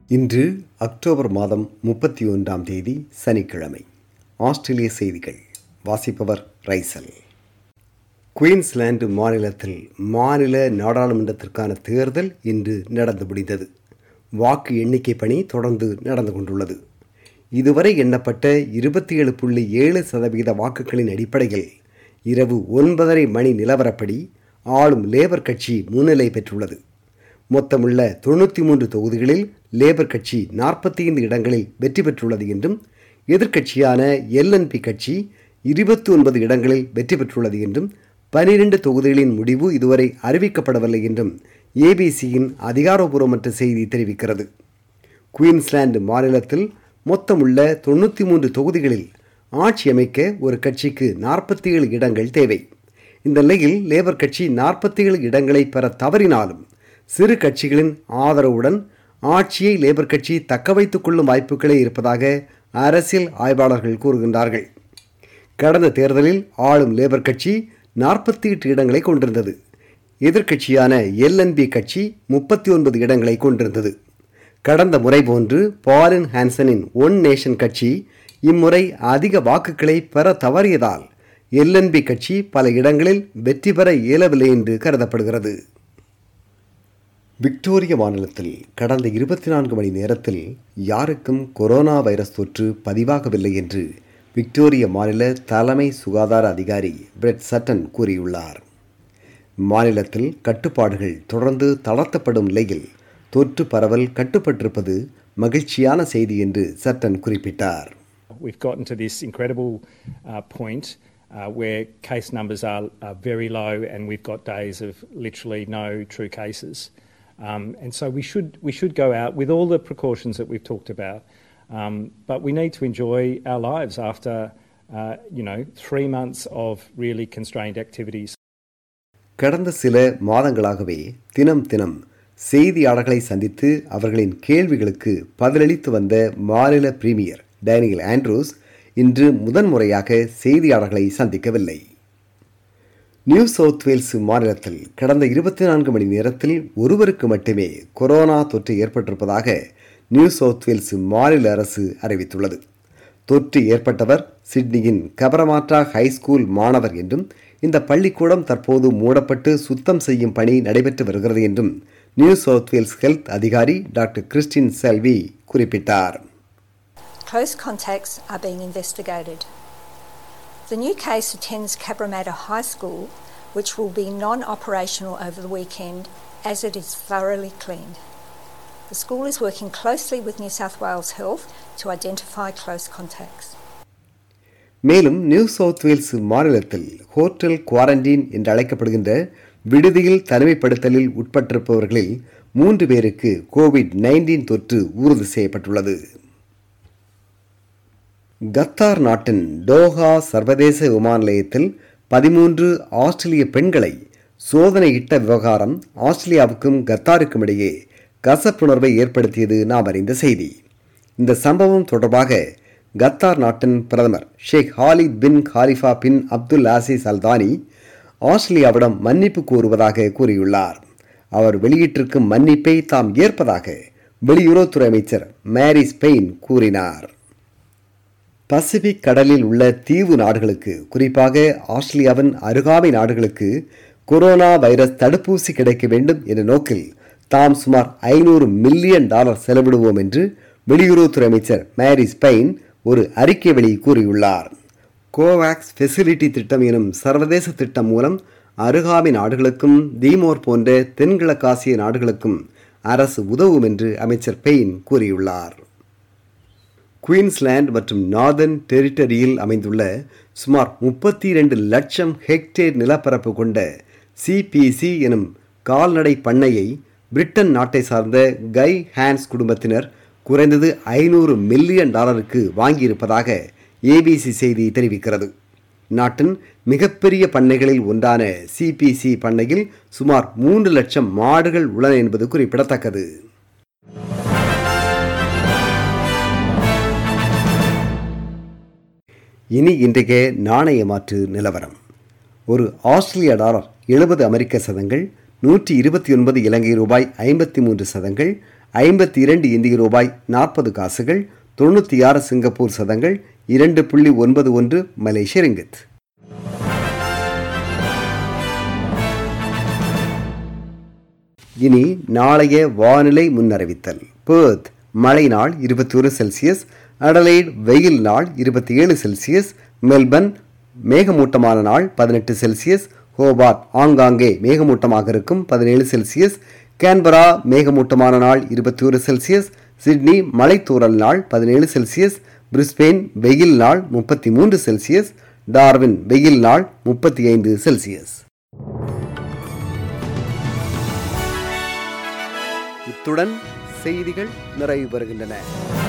இன்று அக்டோபர் மாதம் முப்பத்தி ஒன்றாம் தேதி சனிக்கிழமை ஆஸ்திரேலிய செய்திகள் வாசிப்பவர் ரைசல் குயின்ஸ்லாந்து மாநிலத்தில் மாநில நாடாளுமன்றத்திற்கான தேர்தல் இன்று நடந்து முடிந்தது வாக்கு எண்ணிக்கை பணி தொடர்ந்து நடந்து கொண்டுள்ளது இதுவரை எண்ணப்பட்ட இருபத்தி ஏழு புள்ளி ஏழு சதவீத வாக்குகளின் அடிப்படையில் இரவு ஒன்பதரை மணி நிலவரப்படி ஆளும் லேபர் கட்சி முன்னிலை பெற்றுள்ளது மொத்தமுள்ள தொண்ணூற்றி மூன்று தொகுதிகளில் லேபர் கட்சி நாற்பத்தி ஐந்து இடங்களில் வெற்றி பெற்றுள்ளது என்றும் எதிர்க்கட்சியான எல்என்பி கட்சி இருபத்தி ஒன்பது இடங்களில் வெற்றி பெற்றுள்ளது என்றும் பனிரெண்டு தொகுதிகளின் முடிவு இதுவரை அறிவிக்கப்படவில்லை என்றும் ஏபிசியின் அதிகாரப்பூர்வமற்ற செய்தி தெரிவிக்கிறது குயின்ஸ்லாந்து மாநிலத்தில் மொத்தமுள்ள தொண்ணூற்றி மூன்று தொகுதிகளில் ஆட்சி அமைக்க ஒரு கட்சிக்கு நாற்பத்தி ஏழு இடங்கள் தேவை இந்த நிலையில் லேபர் கட்சி நாற்பத்தி ஏழு இடங்களை பெற தவறினாலும் சிறு கட்சிகளின் ஆதரவுடன் ஆட்சியை லேபர் கட்சி தக்க வைத்துக் கொள்ளும் வாய்ப்புகளே இருப்பதாக அரசியல் ஆய்வாளர்கள் கூறுகின்றார்கள் கடந்த தேர்தலில் ஆளும் லேபர் கட்சி நாற்பத்தி எட்டு இடங்களை கொண்டிருந்தது எதிர்க்கட்சியான எல்என்பி கட்சி முப்பத்தி ஒன்பது இடங்களை கொண்டிருந்தது கடந்த முறை போன்று பாலின் ஹான்சனின் ஒன் நேஷன் கட்சி இம்முறை அதிக வாக்குகளை பெற தவறியதால் எல்என்பி கட்சி பல இடங்களில் வெற்றி பெற இயலவில்லை என்று கருதப்படுகிறது விக்டோரிய மாநிலத்தில் கடந்த இருபத்தி நான்கு மணி நேரத்தில் யாருக்கும் கொரோனா வைரஸ் தொற்று பதிவாகவில்லை என்று விக்டோரிய மாநில தலைமை சுகாதார அதிகாரி பிரெட் சட்டன் கூறியுள்ளார் மாநிலத்தில் கட்டுப்பாடுகள் தொடர்ந்து தளர்த்தப்படும் நிலையில் தொற்று பரவல் கட்டுப்பட்டிருப்பது மகிழ்ச்சியான செய்தி என்று சட்டன் குறிப்பிட்டார் We've gotten to this incredible uh, point uh, where case numbers are, are very low, and we've got days of literally no true cases. Um, and so we should we should go out with all the precautions that we've talked about. Um, but we need to enjoy our lives after uh, you know three months of really constrained activities. கடந்த சில மாதங்களாகவே தினம் தினம் செய்தியாளர்களை சந்தித்து அவர்களின் கேள்விகளுக்கு பதிலளித்து வந்த மாநில பிரீமியர் டேனியல் ஆண்ட்ரூஸ் இன்று முதன்முறையாக செய்தியாளர்களை சந்திக்கவில்லை நியூ சவுத் வேல்ஸ் மாநிலத்தில் கடந்த இருபத்தி நான்கு மணி நேரத்தில் ஒருவருக்கு மட்டுமே கொரோனா தொற்று ஏற்பட்டிருப்பதாக நியூ சவுத் வேல்ஸ் மாநில அரசு அறிவித்துள்ளது தொற்று ஏற்பட்டவர் சிட்னியின் கபரமாற்றா ஹைஸ்கூல் மாணவர் என்றும் இந்த பள்ளிக்கூடம் தற்போது மூடப்பட்டு சுத்தம் செய்யும் பணி நடைபெற்று வருகிறது என்றும் நியூ சவுத் வேல்ஸ் ஹெல்த் அதிகாரி டாக்டர் கிறிஸ்டின் செல்வி குறிப்பிட்டார் Close contacts are being investigated. The new case attends Cabramatta High School, which will be non operational over the weekend as it is thoroughly cleaned. The school is working closely with New South Wales Health to identify close contacts. மேலும் New South Wales மாநிலத்தில் hotel quarantine என்று அழைக்கப்படுகின்ற விடுதியில் தனிமைப்படுத்தலில் உட்பட்டிருப்பவர்களில் மூன்று பேருக்கு Covid nineteen தொற்று உறுதி செய்யப்பட்டுள்ளது கத்தார் நாட்டின் டோஹா சர்வதேச விமான நிலையத்தில் பதிமூன்று ஆஸ்திரேலிய பெண்களை சோதனையிட்ட விவகாரம் ஆஸ்திரேலியாவுக்கும் கத்தாருக்கும் இடையே கசப்புணர்வை ஏற்படுத்தியது நாம் அறிந்த செய்தி இந்த சம்பவம் தொடர்பாக கத்தார் நாட்டின் பிரதமர் Sheikh Khalid bin Khalifa bin Abdul Aziz Al Thani ஆஸ்திரேலியாவிடம் மன்னிப்பு கோருவதாக கூறியுள்ளார் அவர் வெளியிட்டிருக்கும் மன்னிப்பை தாம் ஏற்பதாக வெளியுறவுத்துறை அமைச்சர் மேரி ஸ்பெயின் கூறினார் பசிபிக் கடலில் உள்ள தீவு நாடுகளுக்கு குறிப்பாக ஆஸ்திரேலியாவின் அருகாமை நாடுகளுக்கு கொரோனா வைரஸ் தடுப்பூசி கிடைக்க வேண்டும் என்ற நோக்கில் தாம் சுமார் ஐநூறு மில்லியன் டாலர் செலவிடுவோம் என்று வெளியுறவுத்துறை அமைச்சர் மேரி ஸ்பெயின் ஒரு அறிக்கை வெளி கூறியுள்ளார் கோவாக்ஸ் ஃபெசிலிட்டி திட்டம் எனும் சர்வதேச திட்டம் மூலம் அருகாமை நாடுகளுக்கும் தீமோர் போன்ற தென்கிழக்காசிய நாடுகளுக்கும் அரசு உதவும் என்று அமைச்சர் பெயின் கூறியுள்ளார் குயின்ஸ்லாந்து மற்றும் நார்தர்ன் டெரிட்டரியில் அமைந்துள்ள சுமார் முப்பத்தி இரண்டு லட்சம் ஹெக்டேர் நிலப்பரப்பு கொண்ட சிபிசி எனும் கால்நடை பண்ணையை பிரிட்டன் நாட்டை சார்ந்த கை ஹான்ஸ் குடும்பத்தினர் குறைந்தது ஐநூறு மில்லியன் டாலருக்கு வாங்கியிருப்பதாக ஏபிசி செய்தி தெரிவிக்கிறது நாட்டின் மிகப்பெரிய பண்ணைகளில் ஒன்றான சிபிசி பண்ணையில் சுமார் மூன்று லட்சம் மாடுகள் உள்ளன என்பது குறிப்பிடத்தக்கது இனி இன்றைய நாணய மாற்று நிலவரம் ஒரு ஆஸ்திரேலிய டாலர் எழுபது அமெரிக்க சதங்கள் நூற்றி இருபத்தி ஒன்பது இலங்கை ரூபாய் ஐம்பத்தி மூன்று சதங்கள் ஐம்பத்தி இரண்டு இந்திய ரூபாய் நாற்பது காசுகள் தொண்ணூற்றி ஆறு சிங்கப்பூர் சதங்கள் இரண்டு புள்ளி ஒன்பது ஒன்று மலேசிய ரிங்கித் இனி நாளைய வானிலை முன்னறிவித்தல் பேர்த் மழை நாள் இருபத்தி ஒரு செல்சியஸ் அடலைட் வெயில் நாள் இருபத்தி ஏழு செல்சியஸ் மெல்பர்ன் மேகமூட்டமான நாள் பதினெட்டு செல்சியஸ் ஹோபார்ட் ஆங்காங்கே மேகமூட்டமாக இருக்கும் பதினேழு செல்சியஸ் கேன்பரா மேகமூட்டமான நாள் இருபத்தி ஒரு செல்சியஸ் சிட்னி மலைத்தூறல் நாள் பதினேழு செல்சியஸ் பிரிஸ்பெயின் வெயில் நாள் முப்பத்தி மூன்று செல்சியஸ் டார்வின் வெயில் நாள் முப்பத்தி ஐந்து செல்சியஸ் இத்துடன் செய்திகள் நிறைவு பெறுகின்றன